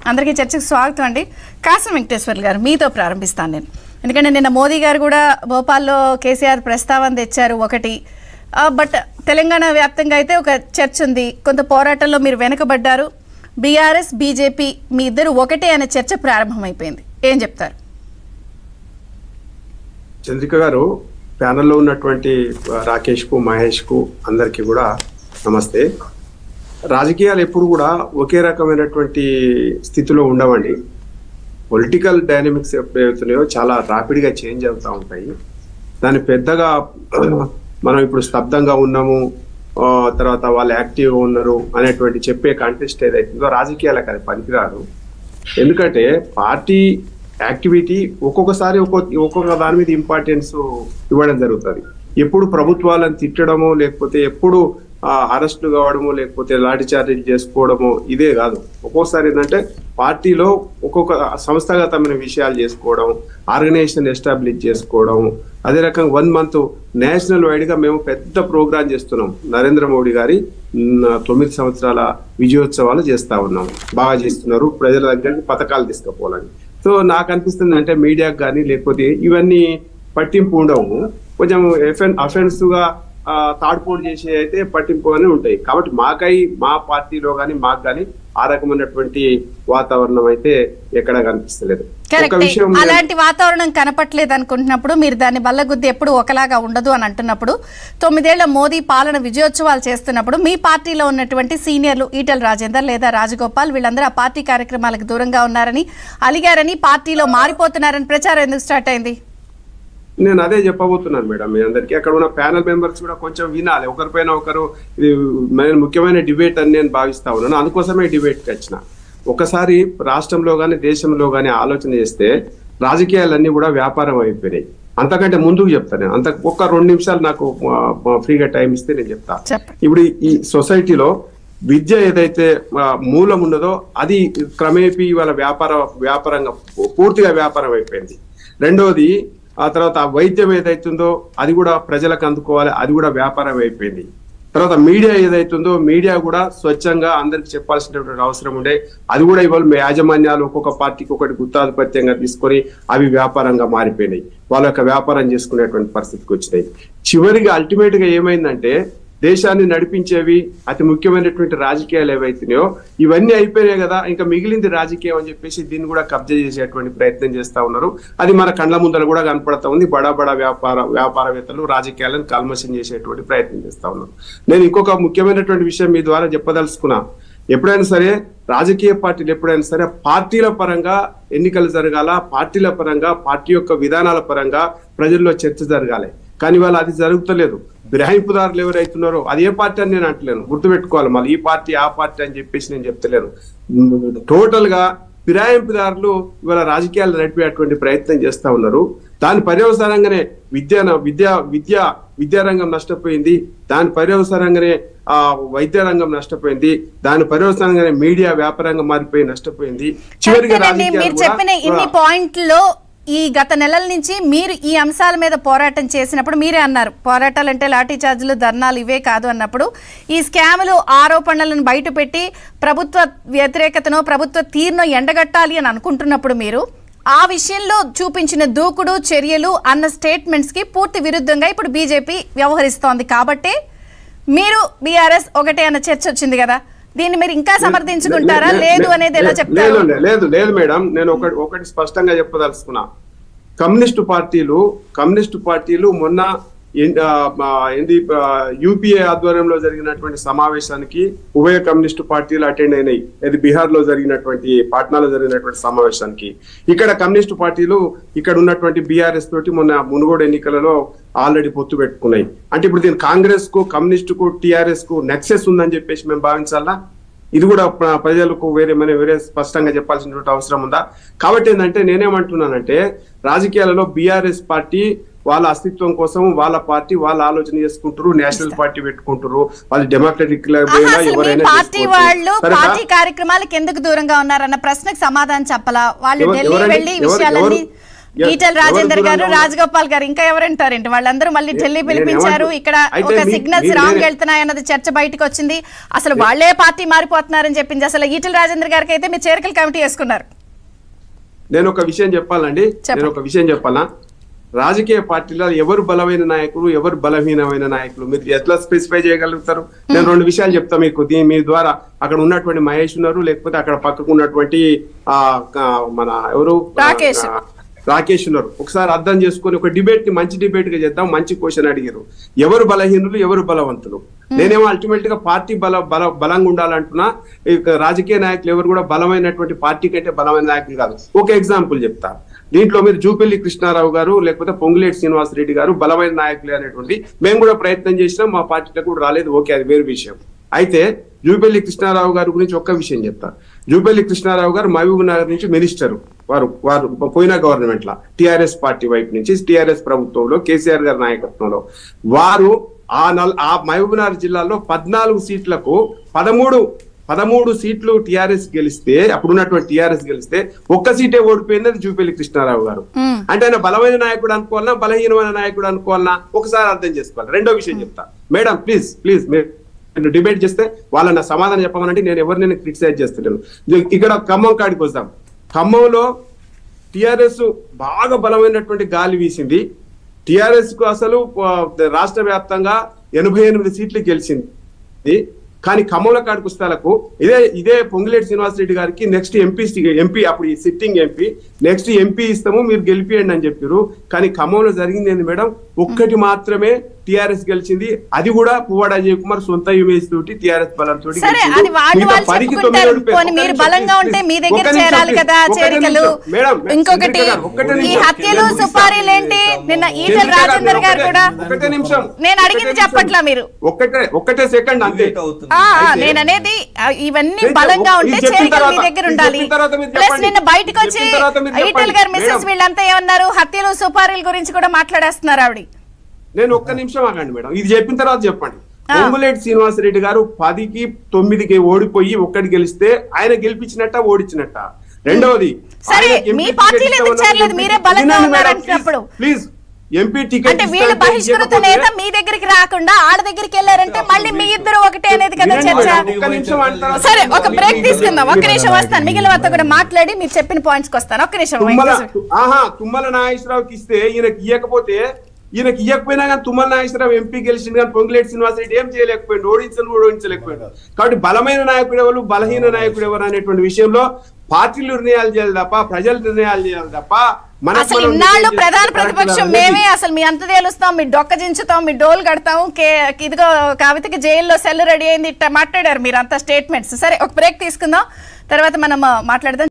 అందరికీ చర్చకు స్వాగతం అండి కాసం వెంకటేశ్వర్లు గారు మీతో ప్రారంభిస్తాను నేను ఎందుకంటే నిన్న మోదీ గారు కూడా భోపాల్లో కేసీఆర్ ప్రస్తావన తెచ్చారు ఒకటి ఆ, బట్ తెలంగాణ వ్యాప్తంగా అయితే ఒక చర్చ ఉంది కొంత పోరాటంలో మీరు వెనుకబడ్డారు బీఆర్ఎస్ బీజేపీ మీ ఇద్దరు ఒకటే అనే చర్చ ప్రారంభమైపోయింది ఏం చెప్తారు చంద్రిక గారు ప్యానల్లో ఉన్నటువంటి రాకేష్ కు మహేష్ కు అందరికి కూడా నమస్తే రాజకీయాలు ఎప్పుడు కూడా ఒకే రకమైనటువంటి స్థితిలో ఉండవండి పొలిటికల్ డైనమిక్స్ ఎప్పుడైతున్నాయో చాలా rapid గా చేంజ్ అవుతూ ఉంటాయి దాన్ని పెద్దగా మనం ఇప్పుడు స్తబ్దంగా ఉన్నాము ఆ, తర్వాత వాళ్ళు యాక్టివ్గా ఉన్నారు అనేటువంటి చెప్పే కంటెస్ట్ ఏదైతుందో రాజకీయాలకు అది పనికిరాదు ఎందుకంటే పార్టీ యాక్టివిటీ ఒక్కొక్కసారి ఒక్కొక్క ఒక్కొక్క దాని మీద ఇంపార్టెన్స్ ఇవ్వడం జరుగుతుంది ఎప్పుడు ప్రభుత్వాలను తిట్టడము లేకపోతే ఎప్పుడు అరెస్టులు కావడము లేకపోతే లాఠీ చార్జీలు చేసుకోవడము ఇదే కాదు ఒక్కోసారి ఏంటంటే పార్టీలో ఒక్కొక్క సంస్థాగతమైన విషయాలు చేసుకోవడం ఆర్గనైజేషన్ ఎస్టాబ్లిష్ చేసుకోవడం అదే రకంగా వన్ మంత్ నేషనల్ వైడ్ గా మేము పెద్ద ప్రోగ్రామ్ చేస్తున్నాం నరేంద్ర మోడీ గారి మ్, తొమ్మిది సంవత్సరాల విజయోత్సవాలు చేస్తా ఉన్నాం బాగా చేస్తున్నారు ప్రజల దగ్గరికి పథకాలు తీసుకుపోవాలని సో నాకు అనిపిస్తుంది అంటే మీడియాకి కానీ లేకపోతే ఇవన్నీ పట్టింపు ఉండవు కొంచెం ఎఫెన్ అఫెన్స్ గా ఆ, తాడుపోటు చేసే అయితే పట్టింపుగానే ఉంటాయి కాబట్టి మాకై మా పార్టీలో కానీ మాకు కానీ ఆ రకమైనటువంటి వాతావరణం అయితే ఎక్కడా కనిపిస్తలేదు ఒక కరెక్ట్ విషయం అలాంటి వాతావరణం కనపట్లేదు అనుకుంటున్నప్పుడు మీరు దాన్ని బల్లగుద్ది ఎప్పుడు ఒకలాగా ఉండదు అని అంటున్నప్పుడు తొమ్మిదేళ్ల మోదీ పాలన విజయోత్సవాలు చేస్తున్నప్పుడు మీ పార్టీలో ఉన్నటువంటి సీనియర్లు ఈటల రాజేందర్ లేదా రాజగోపాల్ వీళ్ళందరూ ఆ పార్టీ కార్యక్రమాలకు దూరంగా ఉన్నారని అలిగారని పార్టీలో మారిపోతున్నారని ప్రచారం ఎందుకు స్టార్ట్ అయింది నేను అదే చెప్పబోతున్నాను మేడం మీ అందరికీ అక్కడ ఉన్న ప్యానల్ మెంబర్స్ కూడా కొంచెం వినాలి ఒకరిపైన ఒకరు ఇది నేను ముఖ్యమైన డిబేట్ అని నేను భావిస్తా ఉన్నాను అందుకోసమే డిబేట్కి వచ్చిన ఒకసారి రాష్ట్రంలో కానీ దేశంలో కానీ ఆలోచన చేస్తే రాజకీయాలన్నీ కూడా వ్యాపారం అయిపోయినాయి అంతకంటే ముందుకు చెప్తాను నేను అంత ఒక్క రెండు నిమిషాలు నాకు ఆ, ఆ, ఫ్రీగా టైం ఇస్తే నేను చెప్తా చెప్పండి ఇప్పుడు ఈ సొసైటీలో విద్య ఏదైతే ఆ, మూలం ఉన్నదో అది క్రమేపీ ఇవాళ వ్యాపార వ్యాపారంగా పూర్తిగా వ్యాపారం అయిపోయింది రెండోది ఆ తర్వాత ఆ వైద్యం ఏదైతుందో అది కూడా ప్రజలకు అందుకోవాలి అది కూడా వ్యాపారం అయిపోయింది తర్వాత మీడియా ఏదైతుందో మీడియా కూడా స్వచ్ఛంగా అందరికి చెప్పాల్సినటువంటి అవసరం ఉండే అది కూడా ఇవాళ యాజమాన్యాలు ఒక్కొక్క పార్టీకి ఒకటి గుత్తాధిపత్యంగా తీసుకొని అవి వ్యాపారంగా మారిపోయినాయి వాళ్ళ యొక్క వ్యాపారం చేసుకునేటువంటి పరిస్థితికి వచ్చినాయి చివరిగా అల్టిమేట్ గా ఏమైందంటే దేశాన్ని నడిపించేవి అతి ముఖ్యమైనటువంటి రాజకీయాలు ఏవైతున్నాయో ఇవన్నీ అయిపోయినాయి కదా ఇంకా మిగిలింది రాజకీయం అని చెప్పేసి దీన్ని కూడా కబ్జా చేసేటువంటి ప్రయత్నం చేస్తా ఉన్నారు అది మన కండ్ల ముందర కూడా కనపడతా ఉంది బడా బడా వ్యాపార వ్యాపారవేత్తలు రాజకీయాలను కల్మషం చేసేటువంటి ప్రయత్నం చేస్తా ఉన్నారు నేను ఇంకొక ముఖ్యమైనటువంటి విషయం మీ ద్వారా చెప్పదలుచుకున్నా ఎప్పుడైనా సరే రాజకీయ పార్టీలు ఎప్పుడైనా సరే పార్టీల పరంగా ఎన్నికలు జరగాల పార్టీల పరంగా పార్టీ యొక్క విధానాల పరంగా ప్రజల్లో చర్చ జరగాలి కానీ వాళ్ళు అది జరుగుతలేదు గ్రహింపుదారులు ఎవరైతున్నారో అది ఏ పార్టీ అని నేను అంటలేను గుర్తుపెట్టుకోవాలి మళ్ళీ ఈ పార్టీ ఆ పార్టీ అని చెప్పేసి నేను చెప్తలేను టోటల్ గా ఫిరాయింపుదారులు ఇవాళ రాజకీయాలు నడిపేటువంటి ప్రయత్నం చేస్తా ఉన్నారు దాని పర్యవసానంగానే విద్య విద్య విద్య విద్యారంగం నష్టపోయింది దాని పర్యవసానంగానే ఆ వైద్య రంగం నష్టపోయింది దాని పర్యవసానంగానే మీడియా వ్యాపారంగా మారిపోయి నష్టపోయింది చివరిగా కరెక్టేనండి. మీరు రాజకీయాలు చెప్పిన ఇన్ని కూడా పాయింట్లో ఈ గత నెలల నుంచి మీరు ఈ అంశాల మీద పోరాటం చేసినప్పుడు మీరే అన్నారు పోరాటాలు అంటే లాఠీ చార్జీలు ధర్నాలు ఇవే కాదు అన్నప్పుడు ఈ స్కాములు ఆరోపణలను బయటపెట్టి ప్రభుత్వ వ్యతిరేకతను ప్రభుత్వ తీరును ఎండగట్టాలి అని అనుకుంటున్నప్పుడు మీరు ఆ విషయంలో చూపించిన దూకుడు చర్యలు అన్న స్టేట్మెంట్స్కి పూర్తి విరుద్ధంగా ఇప్పుడు బీజేపీ వ్యవహరిస్తోంది కాబట్టే మీరు బీఆర్ఎస్ ఒకటే అన్న చర్చ వచ్చింది కదా దీన్ని మీరు ఇంకా సమర్థించుకుంటారా లే- లే- లేదు అనేది ఎలా లే- చెప్తారు లేదు లేదు లేదు మేడం నేను ఒకటి ఒకటి స్పష్టంగా చెప్పదలుచుకున్నా కమ్యూనిస్టు పార్టీలు కమ్యూనిస్టు పార్టీలు మొన్న ఎన్- ఆ, ఆ, ఏంది యూపీఏ ఆధ్వర్యంలో జరిగినటువంటి సమావేశానికి ఉభయ కమ్యూనిస్టు పార్టీలు అటెండ్ అయినాయి ఇది బీహార్ లో జరిగినటువంటి పాట్నాలో జరిగినటువంటి సమావేశానికి ఇక్కడ కమ్యూనిస్టు పార్టీలు ఇక్కడ ఉన్నటువంటి బీఆర్ఎస్ తోటి మొన్న మునుగోడు ఎన్నికలలో ఆల్రెడీ పొత్తు పెట్టుకున్నాయి అంటే ఇప్పుడు దీని కాంగ్రెస్ కు కమ్యూనిస్టు కు టిఆర్ఎస్ కు నెక్సెస్ ఉందని చెప్పేసి మేము భావించాలా ఇది కూడా ప్ర- ప్రజలకు వేరే మన వేరే స్పష్టంగా చెప్పాల్సినటువంటి అవసరం ఉందా కాబట్టి ఏంటంటే నేనేమంటున్నానంటే రాజకీయాలలో బీఆర్ఎస్ పార్టీ వాళ్ళ అస్తిత్వం కోసం వాళ్ళ పార్టీ వాళ్ళ ఆలోచన చేసుకుంటారు నేషనల్ పార్టీ పెట్టుకుంటారు వాళ్ళు డెమోక్రటిక్ ఆహా, అసలు మీ ఎవరైనా పార్టీ చేసుకోవచ్చు. వాళ్ళు సరేనా? పార్టీ కార్యక్రమాలకు ఎందుకు దూరంగా ఉన్నారన్న ప్రశ్నకు సమాధానం చెప్పలా వాళ్ళు ఎవరు- ఢిల్లీ ఎవరండి? వెళ్ళి ఎవరు- విషయాలన్నీ ఎవరు? ఎ- ఈటెల ఎవరు రాజేందర్ గారు దూరంగా ఉన్నారు? రాజగోపాల్ గారు ఇంకా ఎవరంటారేంటి వాళ్ళందరూ మళ్ళీ నే- ఢిల్లీ నేను పిలిపించారు ఏమంటు- ఇక్కడ అయితే ఒక మీ- సిగ్నల్స్ మీ- రాంగ్ నేనే- వెళ్తున్నాయి అన్నది చర్చ బయటకు వచ్చింది అసలు వాళ్ళే పార్టీ మారిపోతున్నారని చెప్పింది అసలు ఈటెల రాజేందర్ గారికి అయితే మీరు చేరికల కమిటీ వేసుకున్నారు నేను ఒక విషయం చెప్పాలండి చెప్పండి. నేను ఒక విషయం చెప్పాలా రాజకీయ పార్టీలో ఎవరు బలమైన నాయకులు ఎవరు బలహీనమైన నాయకులు మీరు ఎట్లా స్పెసిఫై చేయగలుగుతారు నేను రెండు విషయాలు చెప్తా మీకు దీని మీ ద్వారా అక్కడ ఉన్నటువంటి మహేష్ ఉన్నారు లేకపోతే అక్కడ పక్కకు ఉన్నటువంటి ఆ ఆ, మన ఎవరు రాకేష్. ఆ, రాకేష్ ఉన్నారు ఒకసారి అర్థం చేసుకొని ఒక డిబేట్ ని మంచి డిబేట్ గా చేద్దాం మంచి క్వశ్చన్ అడిగారు ఎవరు బలహీనులు ఎవరు బలవంతులు నేనేమో అల్టిమేట్ గా పార్టీ బల బల బలంగా ఉండాలంటున్నా ఇక రాజకీయ నాయకులు ఎవరు కూడా బలమైనటువంటి పార్టీ కంటే బలమైన నాయకులు కాదు ఒక ఎగ్జాంపుల్ చెప్తా దీంట్లో మీరు జూపల్లి కృష్ణారావు గారు లేకపోతే పొంగులేటి శ్రీనివాస్ రెడ్డి గారు బలమైన నాయకులు అనేటువంటి మేము కూడా ప్రయత్నం చేసినాం మా పార్టీలకు కూడా రాలేదు ఓకే అది వేరు విషయం అయితే జూపల్లి కృష్ణారావు గారి గురించి ఒక్క విషయం చెప్తా జూపల్లి కృష్ణారావు గారు మహబూబ్ నగర్ నుంచి మినిస్టర్ వారు వారు పోయిన గవర్నమెంట్ లా టిఆర్ఎస్ పార్టీ వైపు నుంచి టిఆర్ఎస్ ప్రభుత్వంలో కేసీఆర్ గారి నాయకత్వంలో వారు ఆ నల్ ఆ మహబూబ్ నగర్ జిల్లాలో పద్నాలుగు సీట్లకు పదమూడు పదమూడు సీట్లు టిఆర్ఎస్ గెలిస్తే అప్పుడున్నటువంటి టిఆర్ఎస్ గెలిస్తే ఒక్క సీటే ఓడిపోయింది జూపల్లి కృష్ణారావు గారు మ్మ్. అంటే ఆయన బలమైన నాయకుడు అనుకోవాలన్నా బలహీనమైన నాయకుడు అనుకోవాలన్నా ఒకసారి అర్థం చేసుకోవాలి రెండో విషయం చెప్తా మేడం ప్లీజ్ ప్లీజ్ మీరు డిబేట్ చేస్తే వాళ్ళని సమాధానం చెప్పమనంటే నేను ఎవరిని క్రిటిసైజ్ చేస్తున్నాను ఇ- ఇక్కడ ఖమ్మం కాడికి వస్తాం ఖమ్మంలో టిఆర్ఎస్ బాగా బలమైనటువంటి గాలి వీసింది టిఆర్ఎస్ కు అసలు ఆ, రాష్ట్ర వ్యాప్తంగా ఎనభై ఎనిమిది సీట్లు గెలిచింది కానీ ఖమ్మంలో కాడికి వస్తాలకు ఇదే ఇదే పొంగులేటి శ్రీనివాస్ రెడ్డి గారికి నెక్స్ట్ ఎంపీ ఎంపీ అప్పుడు ఈ సిట్టింగ్ ఎంపీ నెక్స్ట్ ఎంపీ ఇస్తాము మీరు గెలిపియండి అని చెప్పారు కానీ ఖమ్మంలో జరిగింది ఏంది మేడం ఒక్కటి మాత్రమే టిఆర్ఎస్ గెలిచింది అది కూడా పువ్వాడ అజయ్ కుమార్ సొంత ఇమేజ్ తోటి టిఆర్ఎస్ బలం తోటి సరే గెలిచిండు. అది వాళ్ళు మిగతా వాళ్ళు పదికి చెప్పుకుంటారు తొమ్మిది ఓడిపోయారు. పోనీ ఒక్క మీరు నిమిషం, బలంగా please, ఉంటే మీ please. దగ్గర ఒక్క నిమిషం, చేరాలి please. కదా ఒక్క చేరికలు నిమిషం. మేడం, ఇంకొకటి చంద్రిక గారు, ఒక్కటే ఈ నిమిషం. హత్యలు సుపారీలు ఏంటి నిన్న ఈటెల చంద్రిక గారు, రాజేందర్ గారు ఒక్కటే- కూడా ఒక్కటే నిమిషం నేను అడిగింది ఒక్కటే చెప్పట్లా నిమిషం. మీరు. ఒక్కటే ఒక్కటే సెకండ్ అంతే Delete అవుతుంది. ఆ, ఆ, అయితే- నేను అనేది ఆ, ఇవన్నీ నేను బలంగా చెప్ప- ఉంటే ఇది చెప్పిన చేరికలు మీ తర్వాత- దగ్గర ఇది ఉండాలి చెప్పిన తర్వాత మీరు ప్లస్ చెప్పండి. నిన్న బయటకు ఇది వచ్చి చెప్పిన తర్వాత మీరు ఈటెల్ చెప్పండి. గారు మిస్సెస్ మేడం. వీళ్ళంతా ఏమన్నారు హత్యలు సుపారీల గురించి కూడా మాట్లాడేస్తున్నారు ఆవిడ నేను ఒక్క నిమిషం ఆగండి మేడం ఇది చెప్పిన తర్వాత చెప్పండి ఆ. పొంగులేటి శ్రీనివాస్ రెడ్డి గారు పదికి తొమ్మిదికి ఓడిపోయి ఒక్కటి గెలిస్తే ఆయన గెలిపించినట్ట ఓడించినట్ట రెండవది సరే, మీ పార్టీలో ఎందుకు చేరలేదు? మీరే బలంగా ఉన్నారు అంటున్నప్పుడు. ప్లీజ్ ఎంపీ టికెట్ అంటే వీళ్ళు ఇస్తానంటే బహిష్కృత ఇవ్వకపోతే- నేత మీ దగ్గరికి రాకుండా ఆడ దగ్గరికి వెళ్ళారంటే మళ్ళీ మీ ఇద్దరు ఒకటే అనేది కదా వినండి చర్చ మేడం, ఒక్క నిమిషం అంటారా? సరే ఒక బ్రేక్ తీసుకుందాం ఒక్క నిమిషం వస్తాను మిగిలిన వాళ్ళతో కూడా మాట్లాడి మీరు చెప్పిన పాయింట్స్ కి వస్తాను ఒక్క నిమిషం తుమ్మల వెంకటేశ్వర. ఆహా తుమ్మల నాగేశ్వరరావుకి ఇస్తే ఈయనకి ఇవ్వకపోతే ఈయనకి ఇవ్వకపోయినా కానీ తుమ్మల నాగేశ్వరరావు ఎంపీ గెలిచింది కానీ పొంగులేటి శ్రీనివాస్ రెడ్డి ఏం చేయలేకపోయింది ఓడించను కూడా ఓడించలేకపోయాడు కాబట్టి బలమైన నాయకుడు ఎవరు బలహీన నాయకుడు ఎవరు అనేటువంటి విషయంలో పార్టీలు నిర్ణయాలు చేయాలి తప్ప ప్రజలు నిర్ణయాలు చేయాలి తప్ప మనకు అసలు మనం ఇన్నాళ్ళు నిర్ణయం ప్రధాన చేస్తే correct ప్రతిపక్షం కాదు. మేమే అసలు మీ అంత తేలుస్తాం మీ డొక్క దించుతాం మీ డోలు కడతాం కే ఇదిగో కవితకి జైల్లో సెల్ రెడీ అయింది ఇట్లా మాట్లాడారు మీరు అంత స్టేట్మెంట్స్ సరే ఒక బ్రేక్ తీసుకుందాం తర్వాత మనం మాట్లాడదాం